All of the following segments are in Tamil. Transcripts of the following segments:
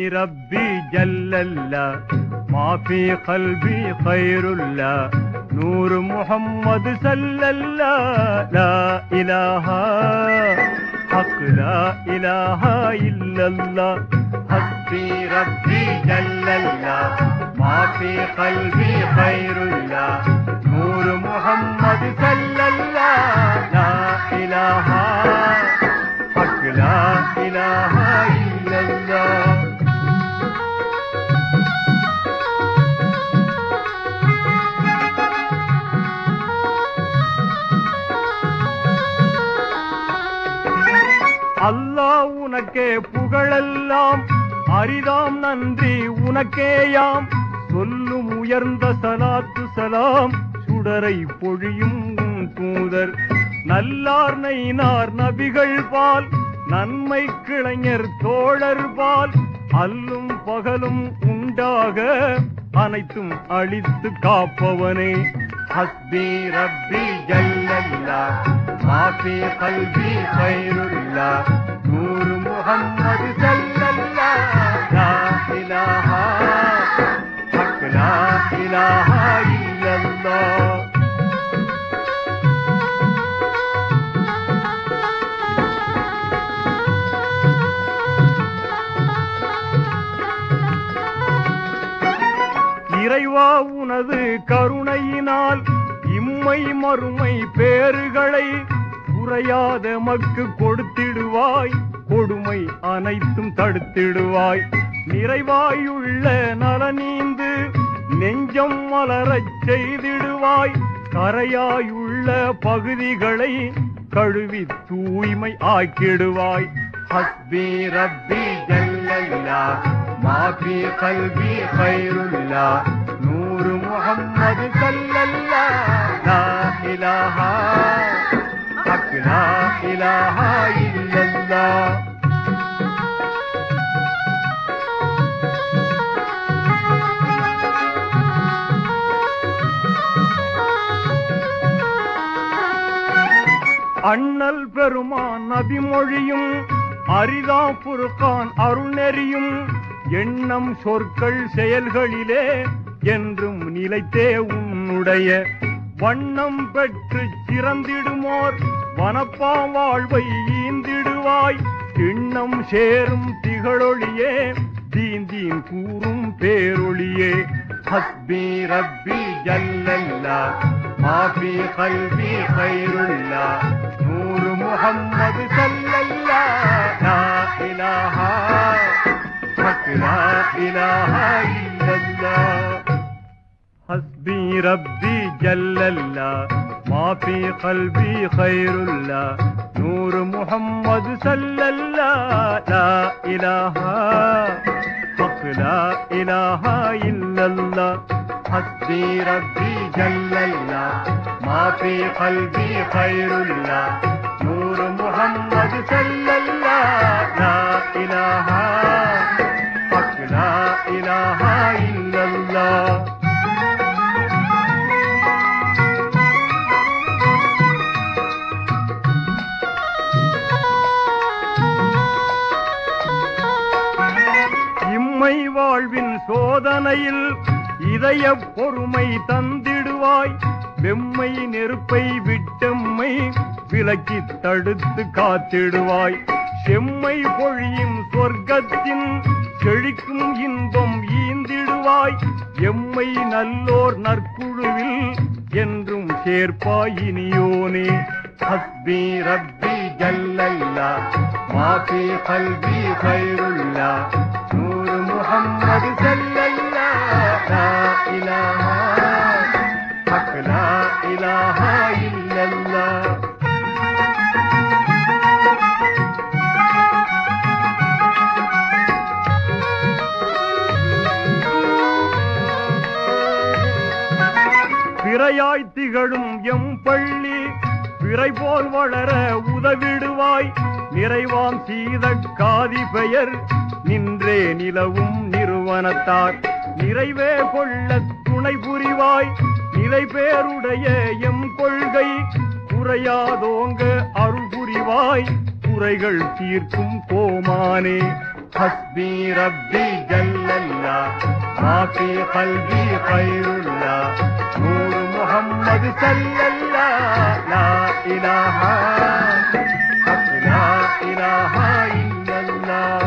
ربي جل الله ما في قلبي خير الله نور محمد صلى الله لا إله حق لا إله إلا الله حسبي ربي جل الله ما في قلبي خير الله نور محمد صلى الله لا إله حق لا إله إلا الله அல்லாஹ் உனக்கே புகழெல்லாம் அரிதாம் நன்றி உனக்கேயாம் சொல்லும் உயர்ந்த சலாத்து சலாம் சுடரை பொழியும் உன் தூதர் நல்லார் நைனார் நபிகள் பால் நன்மை கிளைஞர் தோழர் பால் அல்லும் பகலும் உண்டாக அனைத்தும் அழித்து காப்பவனே ஹஸ்பி ரப்பி ஜல்லல்லா மாஃபி கல்வி خيرுல்லா நூறு முஹம்மது ஸல்லல்லா லா இலாஹா ஹக் லா இலாஹா இல்லல்லாஹ் இறைவா உனது கருணையினால் இம்மை மறுமை பேறுகளை குறையாத மக்கு கொடுத்திடுவாய் கொடுமை அனைத்தும் தடுத்திடுவாய் நிறைவாயுள்ள நலனீந்து நெஞ்சம் மலரச் செய்திடுவாய் கரையாயுள்ள பகுதிகளை கழுவி தூய்மை ஆக்கிடுவாய் ஹஸ்பி ரப்பி ஜல்லல்லா மாஃபி கல்வி خيرுல்லா நூறு முஹம்மது ஸல்லல்லா லா இலாஹா ஹக் லா இலாஹா இல்லல்லாஹ் அண்ணல் பெருமான் நபிமொழியும் அரிதா புருக்கான் அருள்நெறியும் எண்ணம் சொற்கள் செயல்களிலே என்றும் நிலைத்தே உன்னுடைய வண்ணம் பெற்று சிறந்திடுமோர் வனப்பா வாழ்வை ஈந்திடுவாய் எண்ணம் சேரும் திகழொளியே தீந்தீன் கூறும் பேரொளியே ஹஸ்பி ரப்பி ஜல்லல்லா மாஃபி கல்வி خيرுல்லா நூறு முஹம்மது ஸல்லல்லா லா இலாஹா ஹக் லா இலாஹா இல்லல்லாஹ் حسبي ربي جل الله ما في قلبي خير الله نور محمد صلى الله لا إله حق لا إله إلا الله حسبي ربي جل الله ما في قلبي خير الله نور محمد صلى الله لا إله حق لا إله إلا الله இம்மை வாழ்வின் சோதனையில் இதய பொறுமை தந்திடுவாய் வெம்மை நெருப்பை விட்டம்மை விலக்கி தடுத்து காத்திடுவாய் செம்மை பொழியும் சொர்க்கத்தின் செழிக்கும் இன்பம் ஈந்திடுவாய் எம்மை நல்லோர் நற்குழுவில் என்றும் சேர்ப்பாய் இனியோனே ஹஸ்பி ரப்பி ஜல்லல்லா மாஃபி கல்வி خيرுல்லா நூறு முஹம்மது ஸல்லல்லா லா இலாஹா ஹக் லா இலாஹா இல்லல்லாஹ் பிறையாய் திகழும் எம் பள்ளி பிறை போல் வளர உதவிடுவாய் நிறைவாம் சீத காதி பெயர் நின்றே நிலவும் நிறுவனத்தார் நிறைவே கொள்ள துணை புரிவாய் நிலை பேருடைய எம் கொள்கை குறையாதோங்க அருள் புரிவாய் குறைகள் தீர்க்கும் கோமானே حسبي ربي جل الله ما في قلبي خير الله نور محمد صلى الله لا إله حق لا إله إلا الله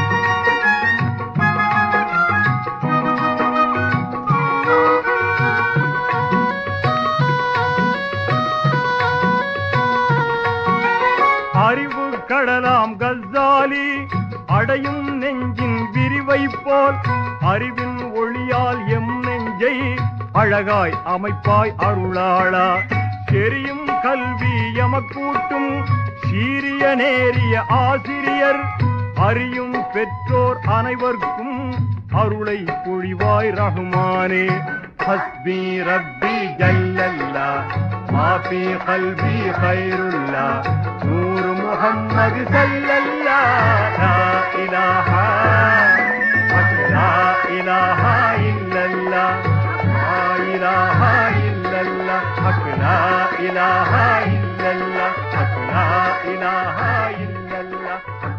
அறிவு கடலாம் கஸ்ஸாலி அடையும் நெஞ்சின் விரிவை போல் அறிவின் ஒளியால் எம் நெஞ்சை அழகாய் அமைப்பாய் அருளாளா தெரியும் கல்வி எமக்கூட்டும் சீரிய நேரிய ஆசிரியர் அறியும் பெற்றோர் அனைவர்க்கும் அருளை பொழிவாய் ரஹ்மானே ஹஸ்பி ரப்பி ஜல்லல்லா மாஃபி கல்வி خيرுல்லா நூர் முஹம்மது ஸல்லல்லா லா இலாஹா லா இலாஹா இல்லல்லா லா இலாஹா இல்லல்லா லா இலாஹா இல்லல்லா லா இலாஹா இல்லல்லா